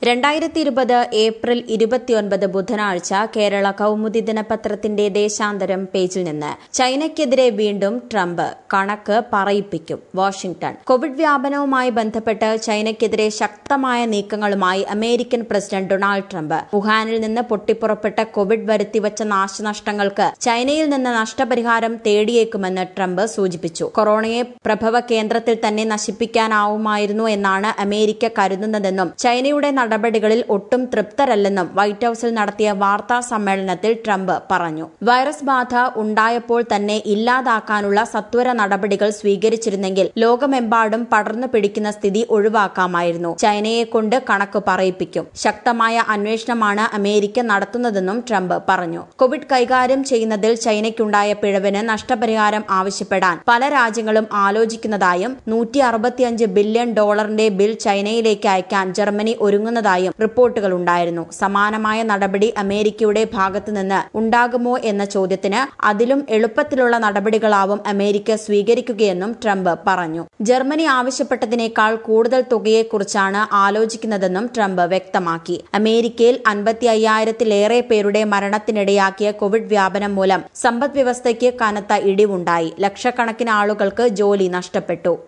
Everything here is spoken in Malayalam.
രണ്ടായിരത്തി ഇരുപത് ഏപ്രിൽ ഇരുപത്തിയൊൻപത് ബുധനാഴ്ച കേരള കൗമുദി ദിനപത്രത്തിന്റെ ദേശാന്തരം പേജിൽ നിന്ന് ചൈനയ്ക്കെതിരെ വീണ്ടും ട്രംപ് കണക്ക് പറയിപ്പിക്കും വാഷിംഗ്ടൺ കോവിഡ് വ്യാപനവുമായി ബന്ധപ്പെട്ട് ചൈനയ്ക്കെതിരെ ശക്തമായ നീക്കങ്ങളുമായി അമേരിക്കൻ പ്രസിഡന്റ് ഡൊണാൾഡ് ട്രംപ് വുഹാനിൽ നിന്ന് പൊട്ടിപ്പുറപ്പെട്ട കോവിഡ് വരുത്തിവച്ച നാശനഷ്ടങ്ങൾക്ക് ചൈനയിൽ നിന്ന് നഷ്ടപരിഹാരം തേടിയേക്കുമെന്ന് ട്രംപ് സൂചിപ്പിച്ചു കൊറോണയെ പ്രഭവ കേന്ദ്രത്തിൽ തന്നെ നശിപ്പിക്കാനാവുമായിരുന്നു എന്നാണ് അമേരിക്ക കരുതുന്നതെന്നും ചൈനയുടെ നടപടികളിൽ ഒട്ടും തൃപ്തരല്ലെന്നും വൈറ്റ് ഹൌസിൽ നടത്തിയ വാർത്താ സമ്മേളനത്തിൽ ട്രംപ് പറഞ്ഞു വൈറസ് ബാധ ഉണ്ടായപ്പോൾ തന്നെ ഇല്ലാതാക്കാനുള്ള സത്വര നടപടികൾ സ്വീകരിച്ചിരുന്നെങ്കിൽ ലോകമെമ്പാടും പടർന്നു പിടിക്കുന്ന സ്ഥിതി ഒഴിവാക്കാമായിരുന്നു ചൈനയെ കൊണ്ട് കണക്ക് പറയിപ്പിക്കും ശക്തമായ അന്വേഷണമാണ് അമേരിക്ക നടത്തുന്നതെന്നും ട്രംപ് പറഞ്ഞു കോവിഡ് കൈകാര്യം ചെയ്യുന്നതിൽ ചൈനയ്ക്കുണ്ടായ പിഴവിന് നഷ്ടപരിഹാരം ആവശ്യപ്പെടാൻ പല രാജ്യങ്ങളും ആലോചിക്കുന്നതായും നൂറ്റി അറുപത്തിയഞ്ച് ബില്യൺ ഡോളറിന്റെ ബിൽ ചൈനയിലേക്ക് അയക്കാൻ ജർമ്മനി ഒരുങ്ങുന്നതായും റിപ്പോർട്ടുകൾ ഉണ്ടായിരുന്നു സമാനമായ നടപടി അമേരിക്കയുടെ ഭാഗത്തുനിന്ന് ഉണ്ടാകുമോ എന്ന ചോദ്യത്തിന് അതിലും എളുപ്പത്തിലുള്ള നടപടികളാവും അമേരിക്ക സ്വീകരിക്കുകയെന്നും ട്രംപ് പറഞ്ഞു ജർമ്മനി ആവശ്യപ്പെട്ടതിനേക്കാൾ കൂടുതൽ തുകയെക്കുറിച്ചാണ് ആലോചിക്കുന്നതെന്നും ട്രംപ് വ്യക്തമാക്കി അമേരിക്കയിൽ അൻപത്തി അയ്യായിരത്തിലേറെ പേരുടെ മരണത്തിനിടയാക്കിയ കോവിഡ് വ്യാപനം മൂലം സമ്പദ് വ്യവസ്ഥയ്ക്ക് കനത്ത ഇടിവുണ്ടായി ലക്ഷക്കണക്കിന് ആളുകൾക്ക് ജോലി നഷ്ടപ്പെട്ടു